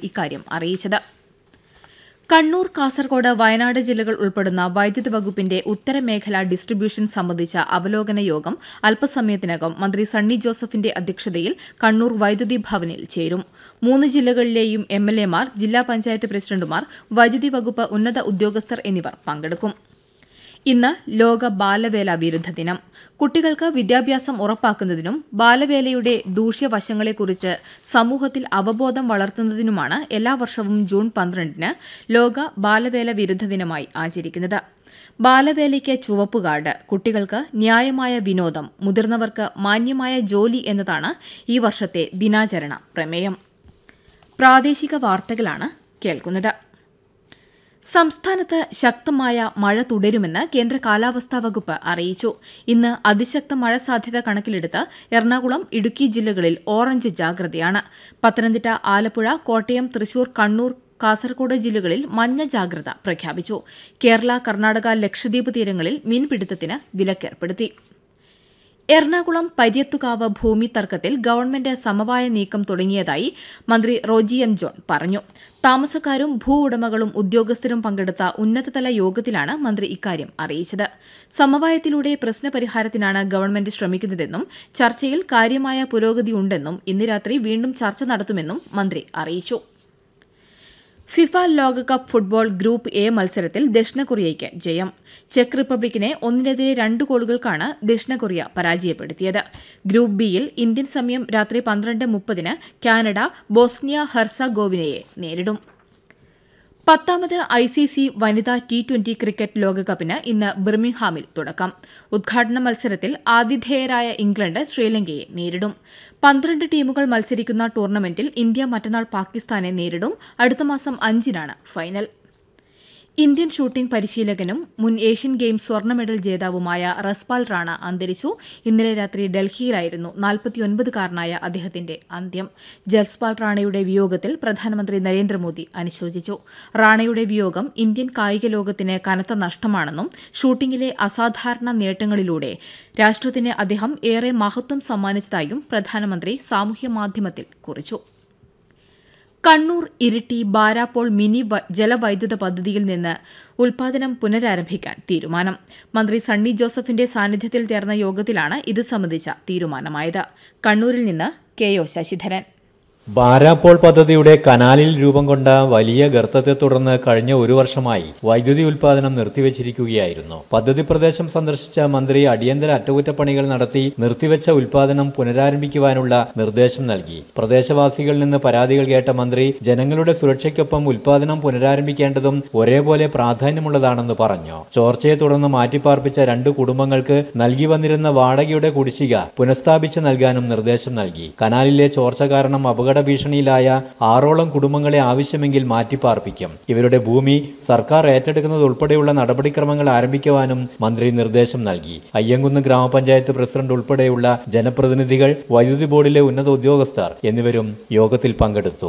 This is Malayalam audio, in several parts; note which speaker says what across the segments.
Speaker 1: ഇക്കാര്യം അറിയിച്ചത് കണ്ണൂർ കാസർകോട് വയനാട് ജില്ലകൾ ഉൾപ്പെടുന്ന വൈദ്യുതി വകുപ്പിന്റെ ഉത്തരമേഖല ഡിസ്ട്രിബ്യൂഷൻ സംബന്ധിച്ച അവലോകന യോഗം അല്പസമയത്തിനകം മന്ത്രി സണ്ണി ജോസഫിന്റെ അധ്യക്ഷതയിൽ കണ്ണൂർ വൈദ്യുതി ഭവനിൽ ചേരും മൂന്ന് ജില്ലകളിലെയും എംഎൽഎമാർ ജില്ലാ പഞ്ചായത്ത് പ്രസിഡന്റുമാർ വൈദ്യുതി വകുപ്പ് ഉന്നത ഉദ്യോഗസ്ഥർ എന്നിവർ പങ്കെടുക്കും ഇന്ന് ലോക ബാലവേല വിരുദ്ധ ദിനം കുട്ടികൾക്ക് വിദ്യാഭ്യാസം ഉറപ്പാക്കുന്നതിനും ബാലവേലയുടെ ദൂഷ്യവശങ്ങളെക്കുറിച്ച് സമൂഹത്തിൽ അവബോധം വളർത്തുന്നതിനുമാണ് എല്ലാ വർഷവും ജൂൺ പന്ത്രണ്ടിന് ലോക ബാലവേല വിരുദ്ധ ദിനമായി ആചരിക്കുന്നത് ബാലവേലയ്ക്ക് ചുവപ്പ് കാർഡ് കുട്ടികൾക്ക് ന്യായമായ വിനോദം മുതിർന്നവർക്ക് മാന്യമായ ജോലി എന്നതാണ് ഈ വർഷത്തെ ദിനാചരണ പ്രമേയം പ്രാദേശിക വാർത്തകളാണ് കേൾക്കുന്നത് സംസ്ഥാനത്ത് ശക്തമായ മഴ തുടരുമെന്ന് കേന്ദ്ര കാലാവസ്ഥാ വകുപ്പ് അറിയിച്ചു ഇന്ന് അതിശക്ത മഴ സാധ്യത കണക്കിലെടുത്ത് എറണാകുളം ഇടുക്കി ജില്ലകളിൽ ഓറഞ്ച് ജാഗ്രതയാണ് പത്തനംതിട്ട ആലപ്പുഴ കോട്ടയം തൃശൂർ കണ്ണൂർ കാസർഗോഡ് ജില്ലകളിൽ മഞ്ഞ ജാഗ്രത പ്രഖ്യാപിച്ചു കേരള കർണാടക ലക്ഷദ്വീപ് തീരങ്ങളിൽ മീൻപിടുത്തത്തിന് വിലക്കേർപ്പെടുത്തി എറണാകുളം പര്യത്തുകാവ് ഭൂമി തർക്കത്തിൽ ഗവൺമെന്റ് സമവായ നീക്കം തുടങ്ങിയതായി മന്ത്രി റോജി എം ജോൺ പറഞ്ഞു താമസക്കാരും ഭൂ ഉടമകളും ഉദ്യോഗസ്ഥരും പങ്കെടുത്ത ഉന്നതതല യോഗത്തിലാണ് മന്ത്രി ഇക്കാര്യം അറിയിച്ചത് സമവായത്തിലൂടെ പ്രശ്നപരിഹാരത്തിനാണ് ഗവൺമെന്റ് ശ്രമിക്കുന്നതെന്നും ചർച്ചയിൽ കാര്യമായ പുരോഗതിയുണ്ടെന്നും ഇന്ന് രാത്രി വീണ്ടും ചർച്ച നടത്തുമെന്നും മന്ത്രി അറിയിച്ചു ഫിഫ ലോകകപ്പ് ഫുട്ബോൾ ഗ്രൂപ്പ് എ മത്സരത്തിൽ ദക്ഷിണ കൊറിയയ്ക്ക് ജയം ചെക്ക് റിപ്പബ്ലിക്കിനെ ഒന്നിനെതിരെ രണ്ട് ഗോളുകൾക്കാണ് ദക്ഷിണ കൊറിയ പരാജയപ്പെടുത്തിയത് ഗ്രൂപ്പ് ബിയിൽ ഇന്ത്യൻ സമയം രാത്രി പന്ത്രണ്ട് മുപ്പതിന് കാനഡ ബോസ്നിയ ഹെർസഗോവിനയെ നേരിടും പത്താമത് ഐ സി സി വനിതാ ടി ട്വന്റി ക്രിക്കറ്റ് ലോകകപ്പിന് ഇന്ന് ബിർമിംഗ്ഹാമിൽ തുടക്കം ഉദ്ഘാടന മത്സരത്തിൽ ആതിഥേയരായ ഇംഗ്ലണ്ട് ശ്രീലങ്കയെ നേരിടും പന്ത്രണ്ട് ടീമുകൾ മത്സരിക്കുന്ന ടൂർണമെന്റിൽ ഇന്ത്യ മറ്റന്നാൾ പാകിസ്ഥാനെ നേരിടും അടുത്ത മാസം അഞ്ചിനാണ് ഫൈനൽ ഇന്ത്യൻ ഷൂട്ടിംഗ് പരിശീലകനും മുൻ ഏഷ്യൻ ഗെയിംസ് സ്വർണ്ണ മെഡൽ ജേതാവുമായ റസ്പാൽ റാണ അന്തരിച്ചു ഇന്നലെ രാത്രി ഡൽഹിയിലായിരുന്നു നാൽപ്പത്തിയൊൻപതുകാരനായ അദ്ദേഹത്തിന്റെ അന്ത്യം ജൽസ്പാൽ റാണയുടെ വിയോഗത്തിൽ പ്രധാനമന്ത്രി നരേന്ദ്രമോദി അനുശോചിച്ചു റാണയുടെ വിയോഗം ഇന്ത്യൻ കായിക ലോകത്തിന് കനത്ത നഷ്ടമാണെന്നും ഷൂട്ടിംഗിലെ അസാധാരണ നേട്ടങ്ങളിലൂടെ രാഷ്ട്രത്തിന് അദ്ദേഹം ഏറെ മഹത്വം സമ്മാനിച്ചതായും പ്രധാനമന്ത്രി സാമൂഹ്യമാധ്യമത്തിൽ കുറിച്ചു കണ്ണൂർ ഇരിട്ടി ബാരാപ്പോൾ മിനി ജലവൈദ്യുത പദ്ധതിയിൽ നിന്ന് ഉൽപാദനം പുനരാരംഭിക്കാൻ തീരുമാനം മന്ത്രി സണ്ണി ജോസഫിന്റെ സാന്നിധ്യത്തിൽ ചേർന്ന യോഗത്തിലാണ് ഇതു സംബന്ധിച്ച തീരുമാനമായത് കണ്ണൂരിൽ നിന്ന് കെ ഒ ശശിധരൻ
Speaker 2: ബാരാപ്പോൾ പദ്ധതിയുടെ കനാലിൽ രൂപം കൊണ്ട വലിയ ഗർത്തത്തെ തുടർന്ന് കഴിഞ്ഞ ഒരു വർഷമായി വൈദ്യുതി ഉൽപാദനം നിർത്തിവച്ചിരിക്കുകയായിരുന്നു പദ്ധതി പ്രദേശം സന്ദർശിച്ച മന്ത്രി അടിയന്തര അറ്റകുറ്റപ്പണികൾ നടത്തി നിർത്തിവെച്ച ഉൽപാദനം പുനരാരംഭിക്കുവാനുള്ള നിർദ്ദേശം നൽകി പ്രദേശവാസികളിൽ നിന്ന് പരാതികൾ കേട്ട മന്ത്രി ജനങ്ങളുടെ സുരക്ഷയ്ക്കൊപ്പം ഉൽപാദനം പുനരാരംഭിക്കേണ്ടതും ഒരേപോലെ പ്രാധാന്യമുള്ളതാണെന്ന് പറഞ്ഞു ചോർച്ചയെ തുടർന്ന് മാറ്റിപ്പാർപ്പിച്ച രണ്ട് കുടുംബങ്ങൾക്ക് നൽകി വന്നിരുന്ന വാടകയുടെ കുടിശ്ശിക പുനഃസ്ഥാപിച്ച് നൽകാനും നിർദ്ദേശം നൽകി കനാലിലെ ചോർച്ച കാരണം അപകട അപകട ഭീഷണിയിലായ ആറോളം കുടുംബങ്ങളെ ആവശ്യമെങ്കിൽ മാറ്റിപ്പാർപ്പിക്കും ഇവരുടെ ഭൂമി സർക്കാർ ഏറ്റെടുക്കുന്നത് ഉൾപ്പെടെയുള്ള നടപടിക്രമങ്ങൾ ആരംഭിക്കുവാനും മന്ത്രി നിർദ്ദേശം നൽകി അയ്യങ്കുന്ന് ഗ്രാമപഞ്ചായത്ത് പ്രസിഡന്റ് ഉൾപ്പെടെയുള്ള ജനപ്രതിനിധികൾ വൈദ്യുതി ബോർഡിലെ ഉന്നത ഉദ്യോഗസ്ഥർ എന്നിവരും യോഗത്തിൽ പങ്കെടുത്തു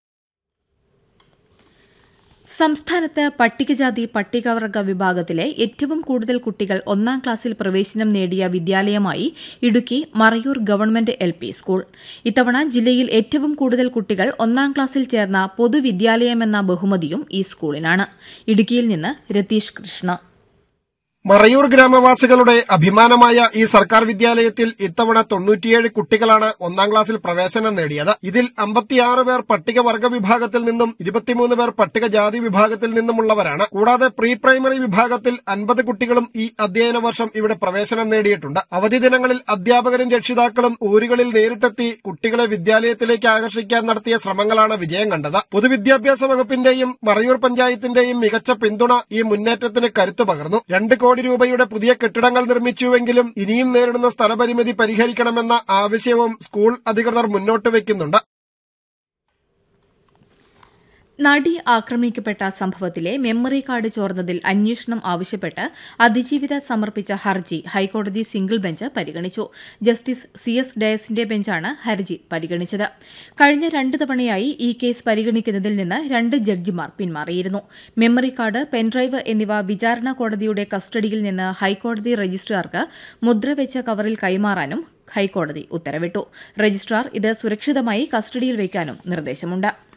Speaker 1: സംസ്ഥാനത്ത് പട്ടികജാതി പട്ടികവർഗ വിഭാഗത്തിലെ ഏറ്റവും കൂടുതൽ കുട്ടികൾ ഒന്നാം ക്ലാസ്സിൽ പ്രവേശനം നേടിയ വിദ്യാലയമായി Idukki Marayur government L P school ഇത്തവണ ജില്ലയിൽ ഏറ്റവും കൂടുതൽ കുട്ടികൾ ഒന്നാം ക്ലാസ്സിൽ ചേർന്ന പൊതുവിദ്യാലയമെന്ന ബഹുമതിയും ഈ സ്കൂളിനാണ് ഇടുക്കിയിൽ നിന്ന് രതീഷ് കൃഷ്ണ
Speaker 3: മറയൂർ ഗ്രാമവാസികളുടെ അഭിമാനമായ ഈ സർക്കാർ വിദ്യാലയത്തിൽ ഇത്തവണ തൊണ്ണൂറ്റിയേഴ് കുട്ടികളാണ് ഒന്നാം ക്ലാസ്സിൽ പ്രവേശനം നേടിയത് ഇതിൽ അമ്പത്തിയാറ് പേർ പട്ടികവർഗ വിഭാഗത്തിൽ നിന്നും ഇരുപത്തിമൂന്ന് പേർ പട്ടികജാതി വിഭാഗത്തിൽ നിന്നുമുള്ളവരാണ് കൂടാതെ പ്രീ പ്രൈമറി വിഭാഗത്തിൽ അൻപത് കുട്ടികളും ഈ അധ്യയന വർഷം ഇവിടെ പ്രവേശനം നേടിയിട്ടുണ്ട് അവധി ദിനങ്ങളിൽ അധ്യാപകരും രക്ഷിതാക്കളും ഊരുകളിൽ നേരിട്ടെത്തി കുട്ടികളെ വിദ്യാലയത്തിലേക്ക് ആകർഷിക്കാൻ നടത്തിയ ശ്രമങ്ങളാണ് വിജയം കണ്ടത് പൊതുവിദ്യാഭ്യാസ വകുപ്പിന്റെയും മറയൂർ പഞ്ചായത്തിന്റെയും മികച്ച പിന്തുണ ഈ മുന്നേറ്റത്തിന് കരുത്തു പകർന്നു രണ്ട് കോടി രൂപയുടെ പുതിയ കെട്ടിടങ്ങൾ നിർമ്മിച്ചുവെങ്കിലും ഇനിയും നേരിടുന്ന സ്ഥലപരിമിതി പരിഹരിക്കണമെന്ന ആവശ്യവും സ്കൂൾ അധികൃതർ മുന്നോട്ട് വയ്ക്കുന്നുണ്ട്
Speaker 1: നടി ആക്രമിക്കപ്പെട്ട സംഭവത്തിലെ മെമ്മറി കാർഡ് ചോർന്നതിൽ അന്വേഷണം ആവശ്യപ്പെട്ട് അതിജീവിത സമർപ്പിച്ച ഹർജി ഹൈക്കോടതി സിംഗിൾ ബെഞ്ച് പരിഗണിച്ചു ജസ്റ്റിസ് സി എസ് ഡയസിന്റെ ബെഞ്ചാണ് ഹർജി പരിഗണിച്ചത് കഴിഞ്ഞ രണ്ട് തവണയായി ഈ കേസ് പരിഗണിക്കുന്നതിൽ നിന്ന് രണ്ട് ജഡ്ജിമാർ പിന്മാറിയിരുന്നു മെമ്മറി കാർഡ് പെൻഡ്രൈവ് എന്നിവ വിചാരണ കോടതിയുടെ കസ്റ്റഡിയിൽ നിന്ന് ഹൈക്കോടതി രജിസ്ട്രാർക്ക് മുദ്രവെച്ച കവറിൽ കൈമാറാനും ഹൈക്കോടതി ഉത്തരവിട്ടു രജിസ്ട്രാർ ഇത് സുരക്ഷിതമായി കസ്റ്റഡിയിൽ വയ്ക്കാനും നിർദ്ദേശമുണ്ട്